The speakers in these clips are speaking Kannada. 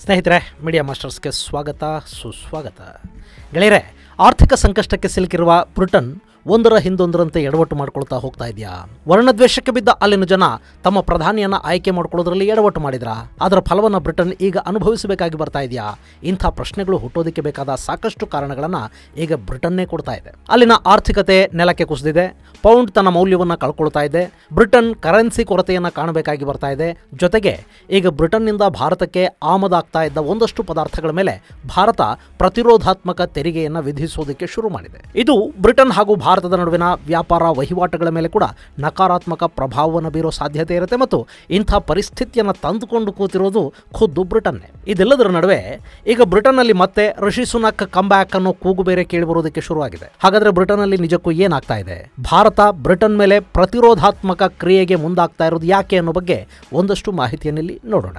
ಸ್ನೇಹಿತರೆ ಮೀಡಿಯಾ ಮಾಸ್ಟರ್ಸ್ಗೆ ಸ್ವಾಗತ ಸುಸ್ವಾಗತ ಗೆಳೆಯರೆ ಆರ್ಥಿಕ ಸಂಕಷ್ಟಕ್ಕೆ ಸಿಲುಕಿರುವ ಬ್ರಿಟನ್ ಒಂದರ ಹಿಂದೊಂದರಂತೆ ಎಡವಟ್ಟು ಮಾಡ್ಕೊಳ್ತಾ ಹೋಗ್ತಾ ಇದೆಯಾ ವರ್ಣದ್ವೇಷಕ್ಕೆ ಬಿದ್ದ ಅಲ್ಲಿನ ಜನ ತಮ್ಮ ಪ್ರಧಾನಿಯನ್ನ ಆಯ್ಕೆ ಮಾಡ್ಕೊಳ್ಳೋದ್ರಲ್ಲಿ ಎಡವಟ್ಟು ಮಾಡಿದ್ರ ಅದರ ಫಲವನ್ನು ಬ್ರಿಟನ್ ಈಗ ಅನುಭವಿಸಬೇಕಾಗಿ ಬರ್ತಾ ಇದೆಯಾ ಇಂಥ ಪ್ರಶ್ನೆಗಳು ಹುಟ್ಟೋದಕ್ಕೆ ಬೇಕಾದ ಸಾಕಷ್ಟು ಕಾರಣಗಳನ್ನ ಈಗ ಬ್ರಿಟನ್ನೇ ಕೊಡ್ತಾ ಇದೆ ಅಲ್ಲಿನ ಆರ್ಥಿಕತೆ ನೆಲಕ್ಕೆ ಕುಸಿದಿದೆ ಪೌಂಡ್ ತನ್ನ ಮೌಲ್ಯವನ್ನು ಕಳ್ಕೊಳ್ತಾ ಇದೆ ಬ್ರಿಟನ್ ಕರೆನ್ಸಿ ಕೊರತೆಯನ್ನು ಕಾಣಬೇಕಾಗಿ ಬರ್ತಾ ಇದೆ ಜೊತೆಗೆ ಈಗ ಬ್ರಿಟನ್ನಿಂದ ಭಾರತಕ್ಕೆ ಆಮದಾಗ್ತಾ ಇದ್ದ ಒಂದಷ್ಟು ಪದಾರ್ಥಗಳ ಮೇಲೆ ಭಾರತ ಪ್ರತಿರೋಧಾತ್ಮಕ ತೆರಿಗೆಯನ್ನು ವಿಧಿಸೋದಕ್ಕೆ ಶುರು ಮಾಡಿದೆ ಇದು ಬ್ರಿಟನ್ ಹಾಗೂ ಭಾರತದ ನಡುವಿನ ವ್ಯಾಪಾರ ವಹಿವಾಟುಗಳ ಮೇಲೆ ಕೂಡ ನಕಾರಾತ್ಮಕ ಪ್ರಭಾವವನ್ನು ಬೀರೋ ಸಾಧ್ಯತೆ ಇರುತ್ತೆ ಮತ್ತು ಇಂಥ ಪರಿಸ್ಥಿತಿಯನ್ನು ತಂದುಕೊಂಡು ಕೂತಿರೋದು ಖುದ್ದು ಬ್ರಿಟನ್ನೇ ಇದೆಲ್ಲದರ ನಡುವೆ ಈಗ ಬ್ರಿಟನ್ನಲ್ಲಿ ಮತ್ತೆ ಋಷಿ ಸುನಕ್ ಕಂಬ್ಯಾಕ್ ಅನ್ನೋ ಕೂಗು ಬೇರೆ ಕೇಳಿಬರೋದಕ್ಕೆ ಶುರುವಾಗಿದೆ ಹಾಗಾದ್ರೆ ಬ್ರಿಟನ್ನಲ್ಲಿ ನಿಜಕ್ಕೂ ಏನಾಗ್ತಾ ಇದೆ ಭಾರತ ಬ್ರಿಟನ್ ಮೇಲೆ ಪ್ರತಿರೋಧಾತ್ಮಕ ಕ್ರಿಯೆಗೆ ಮುಂದಾಗ್ತಾ ಇರೋದು ಯಾಕೆ ಅನ್ನೋ ಬಗ್ಗೆ ಒಂದಷ್ಟು ಮಾಹಿತಿಯನ್ನಿಲ್ಲಿ ನೋಡೋಣ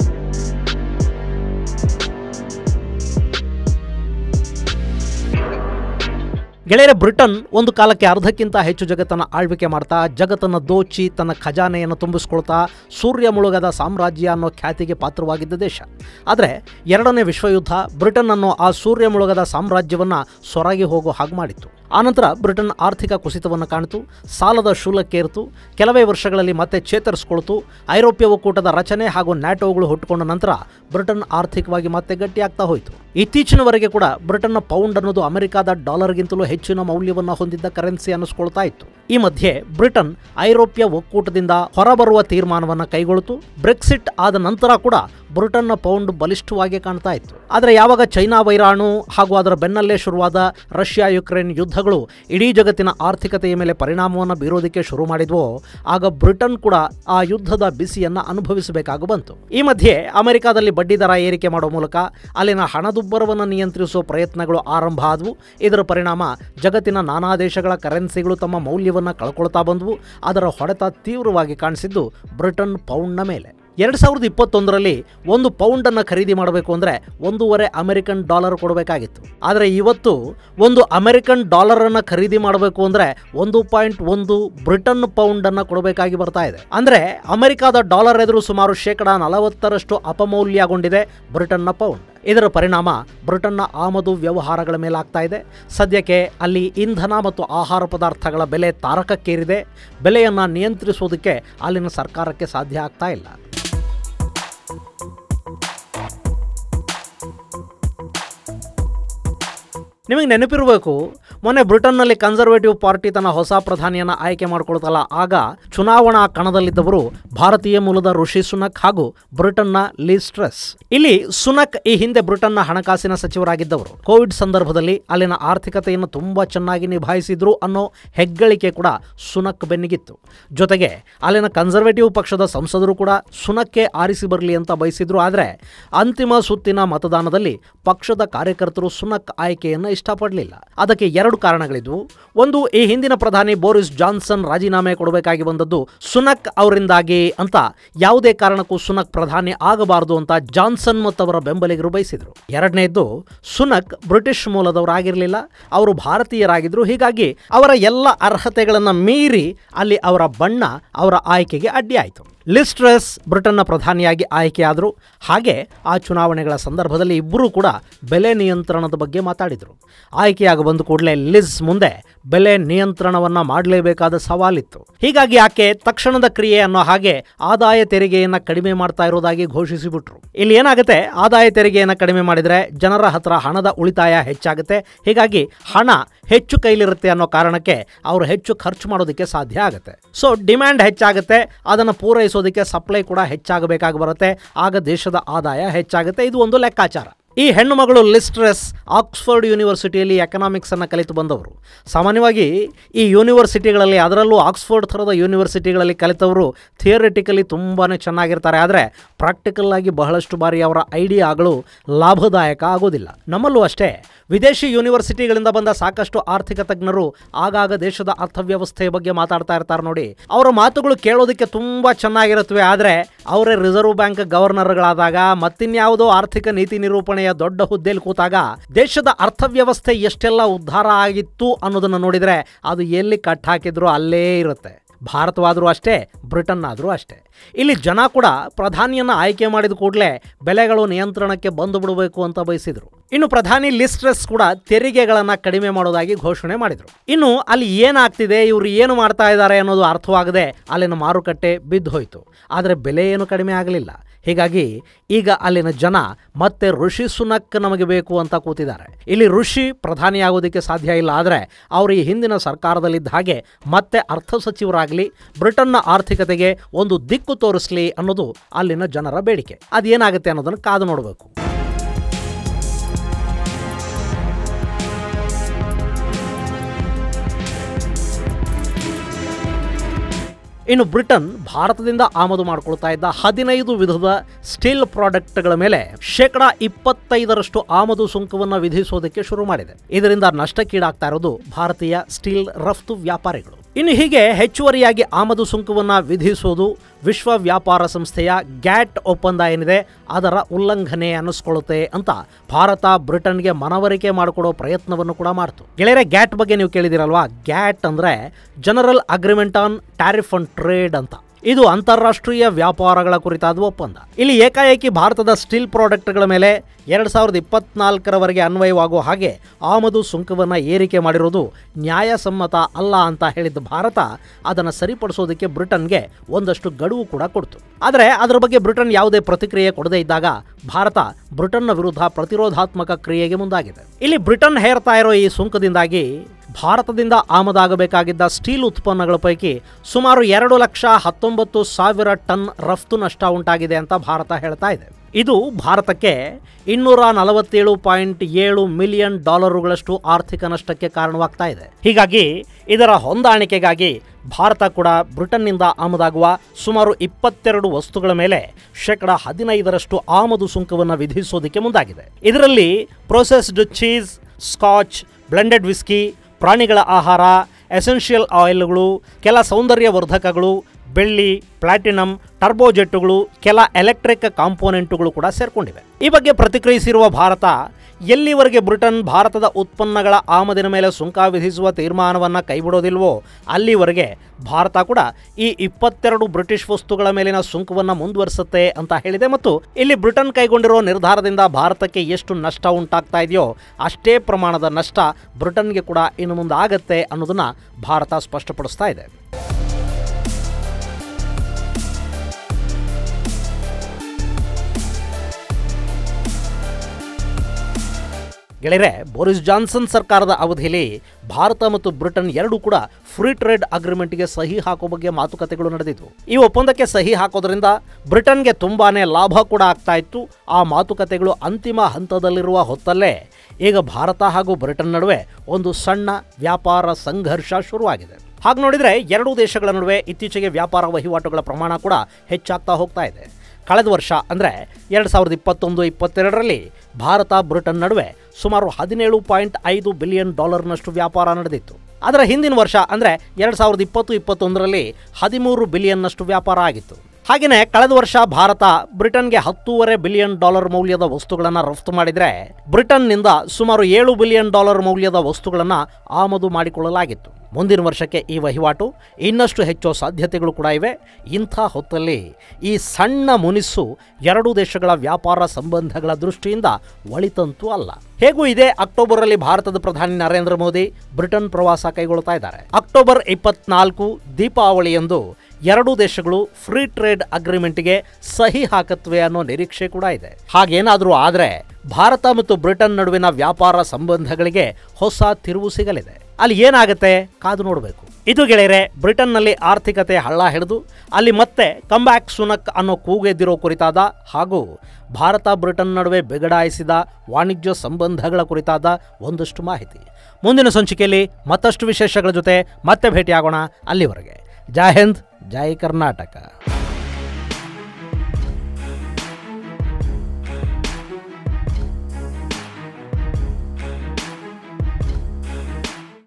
ಗೆಳೆಯರೆ ಬ್ರಿಟನ್ ಒಂದು ಕಾಲಕ್ಕೆ ಅರ್ಧಕ್ಕಿಂತ ಹೆಚ್ಚು ಜಗತ್ತನ್ನು ಆಳ್ವಿಕೆ ಮಾಡ್ತಾ ಜಗತ್ತನ್ನು ದೋಚಿ ತನ್ನ ಖಜಾನೆಯನ್ನು ತುಂಬಿಸ್ಕೊಳ್ತಾ ಸೂರ್ಯ ಮುಳುಗದ ಸಾಮ್ರಾಜ್ಯ ಅನ್ನೋ ಖ್ಯಾತಿಗೆ ಪಾತ್ರವಾಗಿದ್ದ ದೇಶ ಆದರೆ ಎರಡನೇ ವಿಶ್ವಯುದ್ಧ ಬ್ರಿಟನ್ ಅನ್ನೋ ಆ ಸೂರ್ಯ ಮುಳುಗದ ಸಾಮ್ರಾಜ್ಯವನ್ನು ಸೊರಗಿ ಹೋಗೋ ಹಾಗೆ ಮಾಡಿತ್ತು ಆನಂತರ ಬ್ರಿಟನ್ ಆರ್ಥಿಕ ಕುಸಿತವನ್ನು ಕಾಣಿತು ಸಾಲದ ಶೂಲಕ್ಕೇರಿತು ಕೆಲವೇ ವರ್ಷಗಳಲ್ಲಿ ಮತ್ತೆ ಚೇತರಿಸ್ಕೊಳ್ತು ಐರೋಪ್ಯ ಒಕ್ಕೂಟದ ರಚನೆ ಹಾಗೂ ನ್ಯಾಟೋಗಳು ಹುಟ್ಟುಕೊಂಡ ನಂತರ ಬ್ರಿಟನ್ ಆರ್ಥಿಕವಾಗಿ ಮತ್ತೆ ಗಟ್ಟಿಯಾಗ್ತಾ ಹೋಯಿತು ಇತ್ತೀಚಿನವರೆಗೆ ಕೂಡ ಬ್ರಿಟನ್ನ ಪೌಂಡ್ ಅನ್ನೋದು ಅಮೆರಿಕಾದ ಡಾಲರ್ಗಿಂತಲೂ ಹೆಚ್ಚಿನ ಮೌಲ್ಯವನ್ನು ಹೊಂದಿದ್ದ ಕರೆನ್ಸಿ ಅನ್ನಿಸ್ಕೊಳ್ತಾ ಇತ್ತು ಈ ಮಧ್ಯೆ ಬ್ರಿಟನ್ ಐರೋಪ್ಯ ಒಕ್ಕೂಟದಿಂದ ಹೊರಬರುವ ತೀರ್ಮಾನವನ್ನು ಕೈಗೊಳ್ತು ಬ್ರೆಕ್ಸಿಟ್ ಆದ ನಂತರ ಕೂಡ ಬ್ರಿಟನ್ನ ಪೌಂಡ್ ಬಲಿಷ್ಠವಾಗಿ ಕಾಣ್ತಾ ಇತ್ತು ಆದರೆ ಯಾವಾಗ ಚೈನಾ ವೈರಾಣು ಹಾಗೂ ಅದರ ಬೆನ್ನಲ್ಲೇ ಶುರುವಾದ ರಷ್ಯಾ ಯುಕ್ರೇನ್ ಯುದ್ಧಗಳು ಇಡೀ ಜಗತ್ತಿನ ಆರ್ಥಿಕತೆಯ ಮೇಲೆ ಪರಿಣಾಮವನ್ನು ಬೀರೋದಕ್ಕೆ ಶುರು ಮಾಡಿದ್ವೋ ಆಗ ಬ್ರಿಟನ್ ಕೂಡ ಆ ಯುದ್ಧದ ಬಿಸಿಯನ್ನು ಅನುಭವಿಸಬೇಕಾಗಿ ಬಂತು ಈ ಮಧ್ಯೆ ಅಮೆರಿಕಾದಲ್ಲಿ ಬಡ್ಡಿ ದರ ಏರಿಕೆ ಮಾಡೋ ಮೂಲಕ ಅಲ್ಲಿನ ಹಣದುಬ್ಬರವನ್ನು ನಿಯಂತ್ರಿಸುವ ಪ್ರಯತ್ನಗಳು ಆರಂಭ ಆದವು ಇದರ ಪರಿಣಾಮ ಜಗತ್ತಿನ ನಾನಾ ದೇಶಗಳ ಕರೆನ್ಸಿಗಳು ತಮ್ಮ ಮೌಲ್ಯವನ್ನು ಕಳ್ಕೊಳ್ತಾ ಬಂದವು ಅದರ ಹೊಡೆತ ತೀವ್ರವಾಗಿ ಕಾಣಿಸಿದ್ದು ಬ್ರಿಟನ್ ಪೌಂಡ್ನ ಮೇಲೆ ಎರಡು ಸಾವಿರದ ಇಪ್ಪತ್ತೊಂದರಲ್ಲಿ ಒಂದು ಪೌಂಡನ್ನು ಖರೀದಿ ಮಾಡಬೇಕು ಅಂದರೆ ಒಂದೂವರೆ ಅಮೆರಿಕನ್ ಡಾಲರ್ ಕೊಡಬೇಕಾಗಿತ್ತು ಆದರೆ ಇವತ್ತು ಒಂದು ಅಮೆರಿಕನ್ ಡಾಲರನ್ನು ಖರೀದಿ ಮಾಡಬೇಕು ಅಂದರೆ ಒಂದು ಪಾಯಿಂಟ್ ಒಂದು ಬ್ರಿಟನ್ ಪೌಂಡನ್ನು ಕೊಡಬೇಕಾಗಿ ಬರ್ತಾ ಇದೆ ಅಂದರೆ ಅಮೆರಿಕಾದ ಡಾಲರ್ ಎದುರು ಸುಮಾರು ಶೇಕಡ ನಲವತ್ತರಷ್ಟು ಅಪಮೌಲ್ಯಗೊಂಡಿದೆ ಬ್ರಿಟನ್ನ ಪೌಂಡ್ ಇದರ ಪರಿಣಾಮ ಬ್ರಿಟನ್ನ ಆಮದು ವ್ಯವಹಾರಗಳ ಮೇಲಾಗ್ತಾ ಇದೆ ಸದ್ಯಕ್ಕೆ ಅಲ್ಲಿ ಇಂಧನ ಮತ್ತು ಆಹಾರ ಪದಾರ್ಥಗಳ ಬೆಲೆ ತಾರಕಕ್ಕೇರಿದೆ ಬೆಲೆಯನ್ನು ನಿಯಂತ್ರಿಸುವುದಕ್ಕೆ ಅಲ್ಲಿನ ಸರ್ಕಾರಕ್ಕೆ ಸಾಧ್ಯ ಆಗ್ತಾ ಇಲ್ಲ ನಿಮಗೆ ನೆನಪಿರಬೇಕು ಮೊನ್ನೆ ಬ್ರಿಟನ್ನಲ್ಲಿ ಕನ್ಸರ್ವೇಟಿವ್ ಪಾರ್ಟಿ ತನ್ನ ಹೊಸ ಪ್ರಧಾನಿಯನ್ನು ಆಯ್ಕೆ ಮಾಡಿಕೊಳ್ತಲ್ಲ ಆಗ ಚುನಾವಣಾ ಕಣದಲ್ಲಿದ್ದವರು ಭಾರತೀಯ ಮೂಲದ ಋಷಿ ಸುನಕ್ ಹಾಗೂ ಬ್ರಿಟನ್ನ ಲೀಸ್ಟ್ರೆಸ್ ಇಲ್ಲಿ ಸುನಕ್ ಈ ಹಿಂದೆ ಬ್ರಿಟನ್ನ ಹಣಕಾಸಿನ ಸಚಿವರಾಗಿದ್ದವರು ಕೋವಿಡ್ ಸಂದರ್ಭದಲ್ಲಿ ಅಲ್ಲಿನ ಆರ್ಥಿಕತೆಯನ್ನು ತುಂಬಾ ಚೆನ್ನಾಗಿ ನಿಭಾಯಿಸಿದ್ರು ಅನ್ನೋ ಹೆಗ್ಗಳಿಕೆ ಕೂಡ ಸುನಕ್ ಬೆನ್ನಿಗಿತ್ತು ಜೊತೆಗೆ ಅಲ್ಲಿನ ಕನ್ಸರ್ವೇಟಿವ್ ಪಕ್ಷದ ಸಂಸದರು ಕೂಡ ಸುನಕ್ಕೆ ಆರಿಸಿ ಬರಲಿ ಅಂತ ಬಯಸಿದ್ರು ಆದರೆ ಅಂತಿಮ ಸುತ್ತಿನ ಮತದಾನದಲ್ಲಿ ಪಕ್ಷದ ಕಾರ್ಯಕರ್ತರು ಸುನಕ್ ಆಯ್ಕೆಯನ್ನು ಇಷ್ಟಪಡಲಿಲ್ಲ ಅದಕ್ಕೆ ಎರಡು ಕಾರಣಗಳಿದ್ವು ಒಂದು ಈ ಹಿಂದಿನ ಪ್ರಧಾನಿ ಬೋರಿಸ್ ಜಾನ್ಸನ್ ರಾಜೀನಾಮೆ ಕೊಡಬೇಕಾಗಿ ಬಂದದ್ದು ಸುನಕ್ ಅವರಿಂದಾಗಿ ಅಂತ ಯಾವುದೇ ಕಾರಣಕ್ಕೂ ಸುನಕ್ ಪ್ರಧಾನಿ ಆಗಬಾರದು ಅಂತ ಜಾನ್ಸನ್ ಮತ್ತು ಅವರ ಬೆಂಬಲಿಗರು ಬಯಸಿದ್ರು ಎರಡನೇದ್ದು ಸುನಕ್ ಬ್ರಿಟಿಷ್ ಮೂಲದವರಾಗಿರಲಿಲ್ಲ ಅವರು ಭಾರತೀಯರಾಗಿದ್ರು ಹೀಗಾಗಿ ಅವರ ಎಲ್ಲ ಅರ್ಹತೆಗಳನ್ನು ಮೀರಿ ಅಲ್ಲಿ ಅವರ ಬಣ್ಣ ಅವರ ಆಯ್ಕೆಗೆ ಅಡ್ಡಿಯಾಯಿತು ಲಿಸ್ಟ್ರೆಸ್ ಬ್ರಿಟನ್ನ ಪ್ರಧಾನಿಯಾಗಿ ಆಯ್ಕೆಯಾದರು ಹಾಗೆ ಆ ಚುನಾವಣೆಗಳ ಸಂದರ್ಭದಲ್ಲಿ ಇಬ್ಬರೂ ಕೂಡ ಬೆಲೆ ನಿಯಂತ್ರಣದ ಬಗ್ಗೆ ಮಾತಾಡಿದರು ಆಯ್ಕೆಯಾಗಿ ಬಂದ ಕೂಡಲೇ ಲಿಸ್ ಮುಂದೆ ಬೆಲೆ ನಿಯಂತ್ರಣವನ್ನು ಮಾಡಲೇಬೇಕಾದ ಸವಾಲಿತ್ತು ಹೀಗಾಗಿ ಆಕೆ ತಕ್ಷಣದ ಕ್ರಿಯೆ ಅನ್ನೋ ಹಾಗೆ ಆದಾಯ ತೆರಿಗೆಯನ್ನು ಕಡಿಮೆ ಮಾಡ್ತಾ ಇರೋದಾಗಿ ಘೋಷಿಸಿಬಿಟ್ರು ಇಲ್ಲಿ ಏನಾಗುತ್ತೆ ಆದಾಯ ತೆರಿಗೆಯನ್ನು ಕಡಿಮೆ ಮಾಡಿದರೆ ಜನರ ಹತ್ರ ಹಣದ ಉಳಿತಾಯ ಹೆಚ್ಚಾಗುತ್ತೆ ಹೀಗಾಗಿ ಹಣ ಹೆಚ್ಚು ಕೈಲಿರುತ್ತೆ ಅನ್ನೋ ಕಾರಣಕ್ಕೆ ಅವರು ಹೆಚ್ಚು ಖರ್ಚು ಮಾಡೋದಕ್ಕೆ ಸಾಧ್ಯ ಆಗುತ್ತೆ ಸೊ ಡಿಮ್ಯಾಂಡ್ ಹೆಚ್ಚಾಗುತ್ತೆ ಅದನ್ನು ಪೂರೈಸೋದಕ್ಕೆ ಸಪ್ಲೈ ಕೂಡ ಹೆಚ್ಚಾಗಬೇಕಾಗಿ ಬರುತ್ತೆ ಆಗ ದೇಶದ ಆದಾಯ ಹೆಚ್ಚಾಗುತ್ತೆ ಇದು ಒಂದು ಲೆಕ್ಕಾಚಾರ ಈ ಹೆಣ್ಣು ಮಗಳು ಲಿಸ್ಟ್ರೆಸ್ ಆಕ್ಸ್ಫರ್ಡ್ ಯೂನಿವರ್ಸಿಟಿಯಲ್ಲಿ ಎಕನಾಮಿಕ್ಸನ್ನು ಕಲಿತು ಬಂದವರು ಸಾಮಾನ್ಯವಾಗಿ ಈ ಯೂನಿವರ್ಸಿಟಿಗಳಲ್ಲಿ ಅದರಲ್ಲೂ ಆಕ್ಸ್ಫರ್ಡ್ ಥರದ ಯೂನಿವರ್ಸಿಟಿಗಳಲ್ಲಿ ಕಲಿತವರು ಥಿಯರಿಟಿಕಲಿ ತುಂಬಾ ಚೆನ್ನಾಗಿರ್ತಾರೆ ಆದರೆ ಪ್ರಾಕ್ಟಿಕಲ್ ಆಗಿ ಬಹಳಷ್ಟು ಬಾರಿ ಅವರ ಐಡಿಯಾಗಳು ಲಾಭದಾಯಕ ಆಗೋದಿಲ್ಲ ನಮ್ಮಲ್ಲೂ ಅಷ್ಟೇ ವಿದೇಶಿ ಯೂನಿವರ್ಸಿಟಿಗಳಿಂದ ಬಂದ ಸಾಕಷ್ಟು ಆರ್ಥಿಕ ತಜ್ಞರು ಆಗಾಗ ದೇಶದ ಅರ್ಥವ್ಯವಸ್ಥೆಯ ಬಗ್ಗೆ ಮಾತಾಡ್ತಾ ಇರ್ತಾರೆ ನೋಡಿ ಅವರ ಮಾತುಗಳು ಕೇಳೋದಕ್ಕೆ ತುಂಬ ಚೆನ್ನಾಗಿರುತ್ತವೆ ಆದರೆ ಅವರೇ ರಿಸರ್ವ್ ಬ್ಯಾಂಕ್ ಗವರ್ನರ್ಗಳಾದಾಗ ಮತ್ತಿನ್ಯಾವುದೋ ಆರ್ಥಿಕ ನೀತಿ ನಿರೂಪಣೆಯ ದೊಡ್ಡ ಹುದ್ದೆಯಲ್ಲಿ ಕೂತಾಗ ದೇಶದ ಅರ್ಥವ್ಯವಸ್ಥೆ ಎಷ್ಟೆಲ್ಲ ಉದ್ಧಾರ ಆಗಿತ್ತು ಅನ್ನೋದನ್ನು ನೋಡಿದರೆ ಅದು ಎಲ್ಲಿ ಕಟ್ ಹಾಕಿದ್ರು ಅಲ್ಲೇ ಇರುತ್ತೆ ಭಾರತವಾದರೂ ಅಷ್ಟೇ ಬ್ರಿಟನ್ ಆದರೂ ಅಷ್ಟೇ ಇಲ್ಲಿ ಜನ ಕೂಡ ಪ್ರಧಾನಿಯನ್ನು ಆಯ್ಕೆ ಮಾಡಿದ ಕೂಡಲೇ ಬೆಲೆಗಳು ನಿಯಂತ್ರಣಕ್ಕೆ ಬಂದು ಬಿಡಬೇಕು ಅಂತ ಬಯಸಿದರು ಇನ್ನು ಪ್ರಧಾನಿ ಲಿಸ್ಟ್ರೆಸ್ ಕೂಡ ತೆರಿಗೆಗಳನ್ನು ಕಡಿಮೆ ಮಾಡೋದಾಗಿ ಘೋಷಣೆ ಮಾಡಿದರು ಇನ್ನು ಅಲ್ಲಿ ಏನಾಗ್ತಿದೆ ಇವರು ಏನು ಮಾಡ್ತಾ ಇದ್ದಾರೆ ಅನ್ನೋದು ಅರ್ಥವಾಗದೆ ಅಲ್ಲಿನ ಮಾರುಕಟ್ಟೆ ಬಿದ್ದು ಹೋಯಿತು ಆದರೆ ಬೆಲೆ ಏನು ಕಡಿಮೆ ಆಗಲಿಲ್ಲ ಹೀಗಾಗಿ ಈಗ ಅಲ್ಲಿನ ಜನ ಮತ್ತೆ ಋಷಿ ಸುನಕ್ ನಮಗೆ ಬೇಕು ಅಂತ ಕೂತಿದ್ದಾರೆ ಇಲ್ಲಿ ಋಷಿ ಪ್ರಧಾನಿಯಾಗೋದಕ್ಕೆ ಸಾಧ್ಯ ಇಲ್ಲ ಆದರೆ ಅವರು ಈ ಹಿಂದಿನ ಸರ್ಕಾರದಲ್ಲಿದ್ದ ಹಾಗೆ ಮತ್ತೆ ಅರ್ಥ ಸಚಿವರಾಗಲಿ ಬ್ರಿಟನ್ನ ಆರ್ಥಿಕತೆಗೆ ಒಂದು ದಿಕ್ಕು ತೋರಿಸಲಿ ಅನ್ನೋದು ಅಲ್ಲಿನ ಜನರ ಬೇಡಿಕೆ ಅದೇನಾಗುತ್ತೆ ಅನ್ನೋದನ್ನು ಕಾದು ನೋಡಬೇಕು ಇನ್ನು ಬ್ರಿಟನ್ ಭಾರತದಿಂದ ಆಮದು ಮಾಡಿಕೊಳ್ತಾ ಇದ್ದ ಹದಿನೈದು ವಿಧದ ಸ್ಟೀಲ್ ಪ್ರಾಡಕ್ಟ್ಗಳ ಮೇಲೆ ಶೇಕಡ ಇಪ್ಪತ್ತೈದರಷ್ಟು ಆಮದು ಸುಂಕವನ್ನು ವಿಧಿಸೋದಕ್ಕೆ ಶುರು ಮಾಡಿದೆ ಇದರಿಂದ ನಷ್ಟಕ್ಕೀಡಾಗ್ತಾ ಇರೋದು ಭಾರತೀಯ ಸ್ಟೀಲ್ ರಫ್ತು ವ್ಯಾಪಾರಿಗಳು ಇನ್ನು ಹೀಗೆ ಹೆಚ್ಚುವರಿಯಾಗಿ ಆಮದು ಸುಂಕವನ್ನು ವಿಧಿಸುವುದು ವಿಶ್ವ ವ್ಯಾಪಾರ ಸಂಸ್ಥೆಯ ಗ್ಯಾಟ್ ಒಪ್ಪಂದ ಏನಿದೆ ಅದರ ಉಲ್ಲಂಘನೆ ಅನ್ನಿಸ್ಕೊಳ್ಳುತ್ತೆ ಅಂತ ಭಾರತ ಬ್ರಿಟನ್ಗೆ ಮನವರಿಕೆ ಮಾಡಿಕೊಡೋ ಪ್ರಯತ್ನವನ್ನು ಕೂಡ ಮಾಡ್ತು ಗೆಳೆಯರೆ ಗ್ಯಾಟ್ ಬಗ್ಗೆ ನೀವು ಕೇಳಿದಿರಲ್ವಾ ಗ್ಯಾಟ್ ಅಂದರೆ general agreement on tariff and trade ಅಂತ ಇದು ಅಂತಾರಾಷ್ಟ್ರೀಯ ವ್ಯಾಪಾರಗಳ ಕುರಿತಾದ ಒಪ್ಪಂದ ಇಲ್ಲಿ ಏಕಾಏಕಿ ಭಾರತದ ಸ್ಟೀಲ್ ಪ್ರಾಡಕ್ಟ್ಗಳ ಮೇಲೆ ಎರಡು ಸಾವಿರದ ಇಪ್ಪತ್ನಾಲ್ಕರವರೆಗೆ ಅನ್ವಯವಾಗುವ ಹಾಗೆ ಆಮದು ಸುಂಕವನ್ನು ಏರಿಕೆ ಮಾಡಿರೋದು ನ್ಯಾಯಸಮ್ಮತ ಅಲ್ಲ ಅಂತ ಹೇಳಿದ್ದ ಭಾರತ ಅದನ್ನು ಸರಿಪಡಿಸೋದಕ್ಕೆ ಬ್ರಿಟನ್ಗೆ ಒಂದಷ್ಟು ಗಡುವು ಕೂಡ ಕೊಡ್ತು ಆದರೆ ಅದರ ಬಗ್ಗೆ ಬ್ರಿಟನ್ ಯಾವುದೇ ಪ್ರತಿಕ್ರಿಯೆ ಕೊಡದೇ ಇದ್ದಾಗ ಭಾರತ ಬ್ರಿಟನ್ನ ವಿರುದ್ಧ ಪ್ರತಿರೋಧಾತ್ಮಕ ಕ್ರಿಯೆಗೆ ಮುಂದಾಗಿದೆ ಇಲ್ಲಿ ಬ್ರಿಟನ್ ಹೇರ್ತಾ ಇರೋ ಈ ಸುಂಕದಿಂದಾಗಿ ಭಾರತದಿಂದ ಆಮದಾಗಬೇಕಾಗಿದ್ದ ಸ್ಟೀಲ್ ಉತ್ಪನ್ನಗಳ ಪೈಕಿ ಸುಮಾರು ಎರಡು ಲಕ್ಷ ಹತ್ತೊಂಬತ್ತು ಸಾವಿರ ಟನ್ ರಫ್ತು ನಷ್ಟ ಉಂಟಾಗಿದೆ ಅಂತ ಭಾರತ ಹೇಳ್ತಾ ಇದೆ ಇದು ಭಾರತಕ್ಕೆ ಇನ್ನೂರ ನಲವತ್ತೇಳು ಪಾಯಿಂಟ್ ಏಳು ಮಿಲಿಯನ್ ಡಾಲರುಗಳಷ್ಟು ಆರ್ಥಿಕ ನಷ್ಟಕ್ಕೆ ಕಾರಣವಾಗ್ತಾ ಇದೆ ಹೀಗಾಗಿ ಇದರ ಹೊಂದಾಣಿಕೆಗಾಗಿ ಭಾರತ ಕೂಡ ಬ್ರಿಟನ್ನಿಂದ ಆಮದಾಗುವ ಸುಮಾರು ಇಪ್ಪತ್ತೆರಡು ವಸ್ತುಗಳ ಮೇಲೆ ಶೇಕಡ ಹದಿನೈದರಷ್ಟು ಆಮದು ಸುಂಕವನ್ನು ವಿಧಿಸೋದಕ್ಕೆ ಮುಂದಾಗಿದೆ ಇದರಲ್ಲಿ processed cheese scotch blended whisky ಪ್ರಾಣಿಗಳ ಆಹಾರ ಎಸೆನ್ಷಿಯಲ್ ಆಯಿಲ್ಗಳು ಕೆಲ ಸೌಂದರ್ಯವರ್ಧಕಗಳು ಬೆಳ್ಳಿ ಪ್ಲಾಟಿನಮ್ ಟರ್ಬೋಜೆಟ್ಟುಗಳು ಕೆಲ ಎಲೆಕ್ಟ್ರಿಕ್ ಕಾಂಪೋನೆಂಟುಗಳು ಕೂಡ ಸೇರ್ಕೊಂಡಿವೆ ಈ ಬಗ್ಗೆ ಪ್ರತಿಕ್ರಿಯಿಸಿರುವ ಭಾರತ ಎಲ್ಲಿವರೆಗೆ ಬ್ರಿಟನ್ ಭಾರತದ ಉತ್ಪನ್ನಗಳ ಆಮದಿನ ಮೇಲೆ ಸುಂಕ ವಿಧಿಸುವ ತೀರ್ಮಾನವನ್ನು ಕೈಬಿಡೋದಿಲ್ವೋ ಅಲ್ಲಿವರೆಗೆ ಭಾರತ ಕೂಡ ಈ ಇಪ್ಪತ್ತೆರಡು ಬ್ರಿಟಿಷ್ ವಸ್ತುಗಳ ಮೇಲಿನ ಸುಂಕವನ್ನು ಮುಂದುವರಿಸುತ್ತೆ ಅಂತ ಹೇಳಿದೆ ಮತ್ತು ಇಲ್ಲಿ ಬ್ರಿಟನ್ ಕೈಗೊಂಡಿರೋ ನಿರ್ಧಾರದಿಂದ ಭಾರತಕ್ಕೆ ಎಷ್ಟು ನಷ್ಟ ಉಂಟಾಗ್ತಾ ಇದೆಯೋ ಅಷ್ಟೇ ಪ್ರಮಾಣದ ನಷ್ಟ ಬ್ರಿಟನ್ಗೆ ಕೂಡ ಇನ್ನು ಮುಂದೆ ಆಗತ್ತೆ ಅನ್ನೋದನ್ನ ಭಾರತ ಸ್ಪಷ್ಟಪಡಿಸ್ತಾ ಇದೆ ಗೆಳೆಯರೆ ಬೋರಿಸ್ ಜಾನ್ಸನ್ ಸರ್ಕಾರದ ಅವಧಿಯಲ್ಲಿ ಭಾರತ ಮತ್ತು ಬ್ರಿಟನ್ ಎರಡೂ ಕೂಡ ಫ್ರೀ ಟ್ರೇಡ್ ಅಗ್ರಿಮೆಂಟ್ಗೆ ಸಹಿ ಹಾಕೋ ಬಗ್ಗೆ ಮಾತುಕತೆಗಳು ನಡೆದಿದ್ವು ಈ ಒಪ್ಪಂದಕ್ಕೆ ಸಹಿ ಹಾಕೋದ್ರಿಂದ ಬ್ರಿಟನ್ಗೆ ತುಂಬಾನೇ ಲಾಭ ಕೂಡ ಆಗ್ತಾ ಇತ್ತು ಆ ಮಾತುಕತೆಗಳು ಅಂತಿಮ ಹಂತದಲ್ಲಿರುವ ಹೊತ್ತಲ್ಲೇ ಈಗ ಭಾರತ ಹಾಗೂ ಬ್ರಿಟನ್ ನಡುವೆ ಒಂದು ಸಣ್ಣ ವ್ಯಾಪಾರ ಸಂಘರ್ಷ ಶುರುವಾಗಿದೆ ಹಾಗೆ ನೋಡಿದರೆ ಎರಡೂ ದೇಶಗಳ ನಡುವೆ ಇತ್ತೀಚೆಗೆ ವ್ಯಾಪಾರ ವಹಿವಾಟುಗಳ ಪ್ರಮಾಣ ಕೂಡ ಹೆಚ್ಚಾಗ್ತಾ ಹೋಗ್ತಾ ಇದೆ ಕಳೆದ ವರ್ಷ ಅಂದರೆ ಎರಡು ಸಾವಿರದ ಇಪ್ಪತ್ತೊಂದು ಇಪ್ಪತ್ತೆರಡರಲ್ಲಿ ಭಾರತ ಬ್ರಿಟನ್ ನಡುವೆ ಸುಮಾರು ಹದಿನೇಳು ಪಾಯಿಂಟ್ ಐದು ಬಿಲಿಯನ್ ಡಾಲರ್ನಷ್ಟು ವ್ಯಾಪಾರ ನಡೆದಿತ್ತು ಅದರ ಹಿಂದಿನ ವರ್ಷ ಅಂದರೆ ಎರಡು ಸಾವಿರದ ಇಪ್ಪತ್ತು ಇಪ್ಪತ್ತೊಂದರಲ್ಲಿ ಹದಿಮೂರು ಬಿಲಿಯನ್ನಷ್ಟು ವ್ಯಾಪಾರ ಆಗಿತ್ತು ಹಾಗೆಯೇ ಕಳೆದ ವರ್ಷ ಭಾರತ ಬ್ರಿಟನ್ಗೆ ಹತ್ತೂವರೆ ಬಿಲಿಯನ್ ಡಾಲರ್ ಮೌಲ್ಯದ ವಸ್ತುಗಳನ್ನು ರಫ್ತು ಮಾಡಿದರೆ ಬ್ರಿಟನ್ನಿಂದ ಸುಮಾರು ಏಳು ಬಿಲಿಯನ್ ಡಾಲರ್ ಮೌಲ್ಯದ ವಸ್ತುಗಳನ್ನು ಆಮದು ಮಾಡಿಕೊಳ್ಳಲಾಗಿತ್ತು ಮುಂದಿನ ವರ್ಷಕ್ಕೆ ಈ ವಹಿವಾಟು ಇನ್ನಷ್ಟು ಹೆಚ್ಚೋ ಸಾಧ್ಯತೆಗಳು ಕೂಡ ಇವೆ ಇಂಥ ಹೊತ್ತಲ್ಲಿ ಈ ಸಣ್ಣ ಮುನಿಸ್ಸು ಎರಡೂ ದೇಶಗಳ ವ್ಯಾಪಾರ ಸಂಬಂಧಗಳ ದೃಷ್ಟಿಯಿಂದ ಒಳಿತಂತೂ ಅಲ್ಲ ಹೇಗೂ ಇದೇ ಅಕ್ಟೋಬರಲ್ಲಿ ಭಾರತದ ಪ್ರಧಾನಿ ನರೇಂದ್ರ ಮೋದಿ ಬ್ರಿಟನ್ ಪ್ರವಾಸ ಕೈಗೊಳ್ತಾ ಇದ್ದಾರೆ ಅಕ್ಟೋಬರ್ ಇಪ್ಪತ್ನಾಲ್ಕು ದೀಪಾವಳಿಯಂದು ಎರಡೂ ದೇಶಗಳು ಫ್ರೀ ಟ್ರೇಡ್ ಅಗ್ರಿಮೆಂಟ್ಗೆ ಸಹಿ ಹಾಕತ್ವೆ ಅನ್ನೋ ನಿರೀಕ್ಷೆ ಕೂಡ ಇದೆ ಹಾಗೇನಾದರೂ ಆದರೆ ಭಾರತ ಮತ್ತು ಬ್ರಿಟನ್ ನಡುವಿನ ವ್ಯಾಪಾರ ಸಂಬಂಧಗಳಿಗೆ ಹೊಸ ತಿರುವು ಸಿಗಲಿದೆ ಅಲ್ಲಿ ಏನಾಗುತ್ತೆ ಕಾದು ನೋಡಬೇಕು ಇದು ಗೆಳೆಯರೆ ಬ್ರಿಟನ್ನಲ್ಲಿ ಆರ್ಥಿಕತೆ ಹಳ್ಳ ಹಿಡಿದು ಅಲ್ಲಿ ಮತ್ತೆ ಕಮ್ಬ್ಯಾಕ್ ಸುನಕ್ ಅನ್ನೋ ಕೂಗೆದ್ದಿರೋ ಕುರಿತಾದ ಹಾಗೂ ಭಾರತ ಬ್ರಿಟನ್ ನಡುವೆ ಬಿಗಡಾಯಿಸಿದ ವಾಣಿಜ್ಯ ಸಂಬಂಧಗಳ ಕುರಿತಾದ ಒಂದಷ್ಟು ಮಾಹಿತಿ ಮುಂದಿನ ಸಂಚಿಕೆಯಲ್ಲಿ ಮತ್ತಷ್ಟು ವಿಶೇಷಗಳ ಜೊತೆ ಮತ್ತೆ ಭೇಟಿಯಾಗೋಣ ಅಲ್ಲಿವರೆಗೆ ಜೈ ಹಿಂದ್ ಜೈ ಕರ್ನಾಟಕ